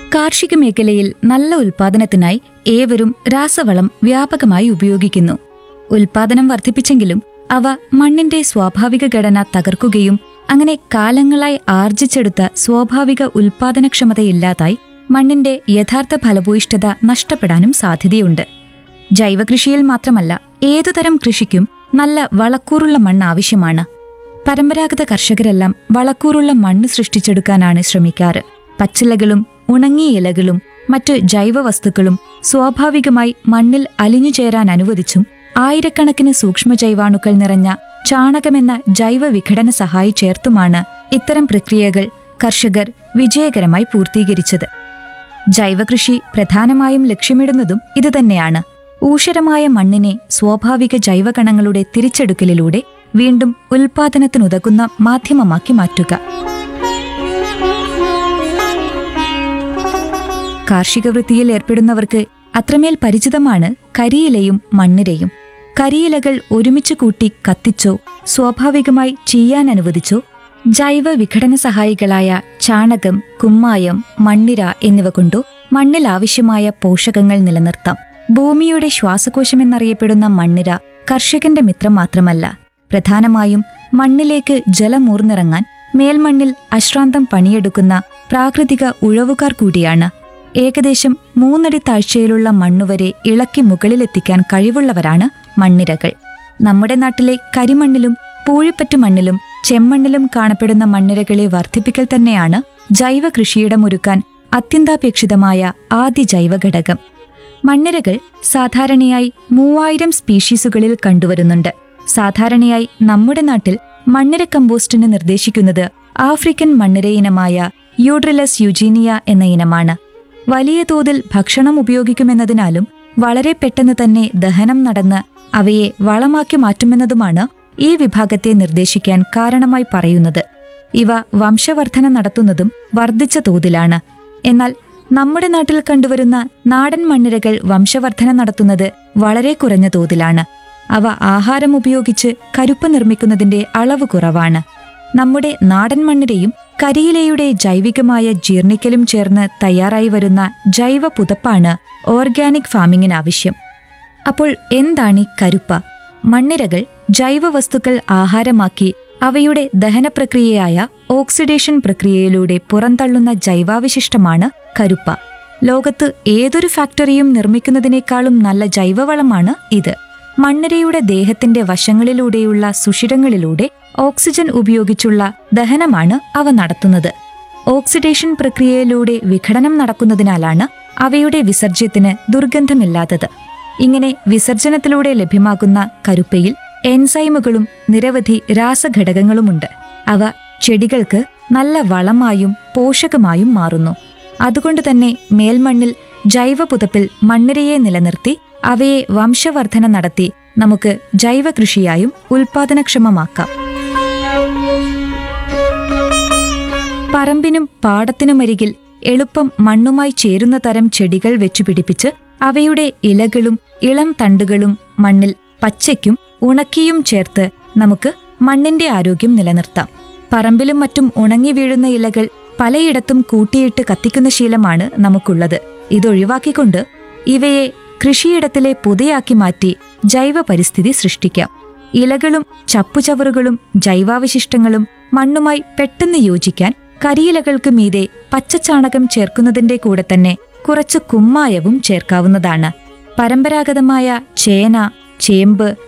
കാർഷിക മേഖലയിൽ നല്ല ഉൽപാദനത്തിനായി ഏവരും രാസവളം വ്യാപകമായി ഉപയോഗിക്കുന്നു ഉൽപാദനം വർദ്ധിപ്പിച്ചെങ്കിലും അവ മണ്ണിന്റെ സ്വാഭാവിക ഘടന തകർക്കുകയും അങ്ങനെ കാലങ്ങളായി ആർജിച്ചെടുത്ത സ്വാഭാവിക ഉൽപാദനക്ഷമതയില്ലാതായി മണ്ണിന്റെ യഥാർത്ഥ ഫലഭൂയിഷ്ഠത നഷ്ടപ്പെടാനും സാധ്യതയുണ്ട് ജൈവകൃഷിയിൽ മാത്രമല്ല ഏതുതരം കൃഷിക്കും നല്ല വളക്കൂറുള്ള മണ്ണ് ആവശ്യമാണ് പരമ്പരാഗത കർഷകരെല്ലാം വളക്കൂറുള്ള മണ്ണ് സൃഷ്ടിച്ചെടുക്കാനാണ് ശ്രമിക്കാറ് പച്ചിലകളും ഉണങ്ങിയ ഇലകളും മറ്റു ജൈവവസ്തുക്കളും സ്വാഭാവികമായി മണ്ണിൽ അലിഞ്ഞു ചേരാൻ അനുവദിച്ചും ആയിരക്കണക്കിന് സൂക്ഷ്മജൈവാണുക്കൾ നിറഞ്ഞ ചാണകമെന്ന ജൈവ വിഘടന സഹായി ചേർത്തുമാണ് ഇത്തരം പ്രക്രിയകൾ കർഷകർ വിജയകരമായി പൂർത്തീകരിച്ചത് ജൈവകൃഷി പ്രധാനമായും ലക്ഷ്യമിടുന്നതും ഇതുതന്നെയാണ് ഊഷരമായ മണ്ണിനെ സ്വാഭാവിക ജൈവകണങ്ങളുടെ തിരിച്ചെടുക്കലിലൂടെ വീണ്ടും ഉൽപാദനത്തിനുതകുന്ന മാധ്യമമാക്കി മാറ്റുക കാർഷിക വൃത്തിയിൽ ഏർപ്പെടുന്നവർക്ക് അത്രമേൽ പരിചിതമാണ് കരിയിലയും മണ്ണിരയും കരിയിലകൾ ഒരുമിച്ച് കൂട്ടി കത്തിച്ചോ സ്വാഭാവികമായി ചെയ്യാൻ അനുവദിച്ചോ ജൈവ വിഘടന സഹായികളായ ചാണകം കുമ്മായം മണ്ണിര എന്നിവ കൊണ്ടോ മണ്ണിൽ ആവശ്യമായ പോഷകങ്ങൾ നിലനിർത്താം ഭൂമിയുടെ ശ്വാസകോശമെന്നറിയപ്പെടുന്ന മണ്ണിര കർഷകന്റെ മിത്രം മാത്രമല്ല പ്രധാനമായും മണ്ണിലേക്ക് ജലമൂർന്നിറങ്ങാൻ മേൽമണ്ണിൽ അശ്രാന്തം പണിയെടുക്കുന്ന പ്രാകൃതിക ഉഴവുകാർ കൂടിയാണ് ഏകദേശം മൂന്നടി താഴ്ചയിലുള്ള മണ്ണുവരെ ഇളക്കി മുകളിലെത്തിക്കാൻ കഴിവുള്ളവരാണ് മണ്ണിരകൾ നമ്മുടെ നാട്ടിലെ കരിമണ്ണിലും പൂഴിപ്പറ്റു മണ്ണിലും ചെമ്മണ്ണിലും കാണപ്പെടുന്ന മണ്ണിരകളെ വർദ്ധിപ്പിക്കൽ തന്നെയാണ് ജൈവ കൃഷിയിടമൊരുക്കാൻ അത്യന്താപേക്ഷിതമായ ആദ്യ ജൈവഘടകം മണ്ണിരകൾ സാധാരണയായി മൂവായിരം സ്പീഷീസുകളിൽ കണ്ടുവരുന്നുണ്ട് സാധാരണയായി നമ്മുടെ നാട്ടിൽ മണ്ണിര കമ്പോസ്റ്റിന് നിർദ്ദേശിക്കുന്നത് ആഫ്രിക്കൻ മണ്ണിര ഇനമായ യൂഡ്രിലസ് യുജീനിയ എന്ന ഇനമാണ് വലിയ തോതിൽ ഭക്ഷണം ഉപയോഗിക്കുമെന്നതിനാലും വളരെ പെട്ടെന്ന് തന്നെ ദഹനം നടന്ന് അവയെ വളമാക്കി മാറ്റുമെന്നതുമാണ് ഈ വിഭാഗത്തെ നിർദ്ദേശിക്കാൻ കാരണമായി പറയുന്നത് ഇവ വംശവർധന നടത്തുന്നതും വർദ്ധിച്ച തോതിലാണ് എന്നാൽ നമ്മുടെ നാട്ടിൽ കണ്ടുവരുന്ന നാടൻ മണ്ണിരകൾ വംശവർധന നടത്തുന്നത് വളരെ കുറഞ്ഞ തോതിലാണ് അവ ആഹാരം ഉപയോഗിച്ച് കരുപ്പ് നിർമ്മിക്കുന്നതിന്റെ അളവ് കുറവാണ് നമ്മുടെ നാടൻ മണ്ണിരയും കരിയിലയുടെ ജൈവികമായ ജീർണിക്കലും ചേർന്ന് തയ്യാറായി വരുന്ന ജൈവ പുതപ്പാണ് ഓർഗാനിക് ഫാമിങ്ങിന് ആവശ്യം അപ്പോൾ എന്താണ് ഈ കരുപ്പ മണ്ണിരകൾ ജൈവ വസ്തുക്കൾ ആഹാരമാക്കി അവയുടെ ദഹനപ്രക്രിയയായ ഓക്സിഡേഷൻ പ്രക്രിയയിലൂടെ പുറന്തള്ളുന്ന ജൈവാവശിഷ്ടമാണ് കരുപ്പ ലോകത്ത് ഏതൊരു ഫാക്ടറിയും നിർമ്മിക്കുന്നതിനേക്കാളും നല്ല ജൈവവളമാണ് ഇത് മണ്ണിരയുടെ ദേഹത്തിന്റെ വശങ്ങളിലൂടെയുള്ള സുഷിരങ്ങളിലൂടെ ഓക്സിജൻ ഉപയോഗിച്ചുള്ള ദഹനമാണ് അവ നടത്തുന്നത് ഓക്സിഡേഷൻ പ്രക്രിയയിലൂടെ വിഘടനം നടക്കുന്നതിനാലാണ് അവയുടെ വിസർജ്യത്തിന് ദുർഗന്ധമില്ലാത്തത് ഇങ്ങനെ വിസർജനത്തിലൂടെ ലഭ്യമാകുന്ന കരുപ്പയിൽ എൻസൈമുകളും നിരവധി രാസഘടകങ്ങളുമുണ്ട് അവ ചെടികൾക്ക് നല്ല വളമായും പോഷകമായും മാറുന്നു അതുകൊണ്ട് തന്നെ മേൽമണ്ണിൽ ജൈവ പുതപ്പിൽ മണ്ണിരയെ നിലനിർത്തി അവയെ വംശവർധന നടത്തി നമുക്ക് ജൈവ കൃഷിയായും ഉൽപാദനക്ഷമമാക്കാം പറമ്പിനും പാടത്തിനുമരികിൽ എളുപ്പം മണ്ണുമായി ചേരുന്ന തരം ചെടികൾ വെച്ചുപിടിപ്പിച്ച് അവയുടെ ഇലകളും ഇളം തണ്ടുകളും മണ്ണിൽ പച്ചയ്ക്കും ഉണക്കിയും ചേർത്ത് നമുക്ക് മണ്ണിന്റെ ആരോഗ്യം നിലനിർത്താം പറമ്പിലും മറ്റും ഉണങ്ങി വീഴുന്ന ഇലകൾ പലയിടത്തും കൂട്ടിയിട്ട് കത്തിക്കുന്ന ശീലമാണ് നമുക്കുള്ളത് ഇതൊഴിവാക്കിക്കൊണ്ട് ഇവയെ കൃഷിയിടത്തിലെ പുതയാക്കി മാറ്റി ജൈവ പരിസ്ഥിതി സൃഷ്ടിക്കാം ഇലകളും ചപ്പുചവറുകളും ജൈവാവശിഷ്ടങ്ങളും മണ്ണുമായി പെട്ടെന്ന് യോജിക്കാൻ കരിയിലകൾക്ക് മീതെ പച്ചച്ചാണകം ചേർക്കുന്നതിന്റെ കൂടെ തന്നെ കുറച്ച് കുമ്മായവും ചേർക്കാവുന്നതാണ് പരമ്പരാഗതമായ ചേന ചേമ്പ്